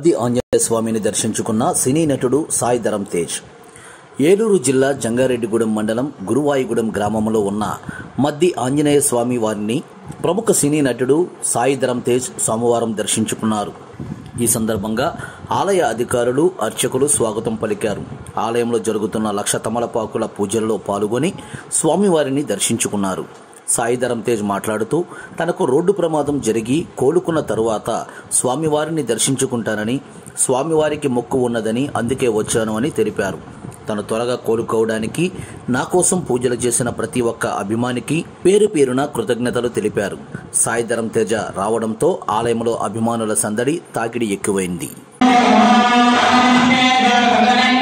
మద్ది ఆంజనేయ స్వామిని దర్శించుకున్న సినీ నటుడు సాయి ధరం తేజ్ ఏలూరు జిల్లా జంగారెడ్డిగూడెం మండలం గురువాయిగూడెం గ్రామంలో ఉన్న మద్ది ఆంజనేయ స్వామి వారిని ప్రముఖ సినీ నటుడు సాయి ధరం తేజ్ సోమవారం దర్శించుకున్నారు ఈ సందర్భంగా ఆలయ అధికారులు అర్చకులు స్వాగతం పలికారు ఆలయంలో జరుగుతున్న లక్ష తమలపాకుల పూజల్లో పాల్గొని స్వామివారిని దర్శించుకున్నారు సాయిధరం తేజ్ మాట్లాడుతూ తనకు రోడ్డు ప్రమాదం జరిగి కోలుకున్న తరువాత స్వామివారిని దర్శించుకుంటానని స్వామివారికి మొక్కు ఉన్నదని అందుకే వచ్చాను అని తెలిపారు తను త్వరగా కోలుకోవడానికి నా కోసం పూజలు చేసిన ప్రతి ఒక్క అభిమానికి పేరు పేరున కృతజ్ఞతలు తెలిపారు సాయిధరం తేజ రావడంతో ఆలయంలో అభిమానుల సందడి తాకిడి ఎక్కువైంది శ్రీ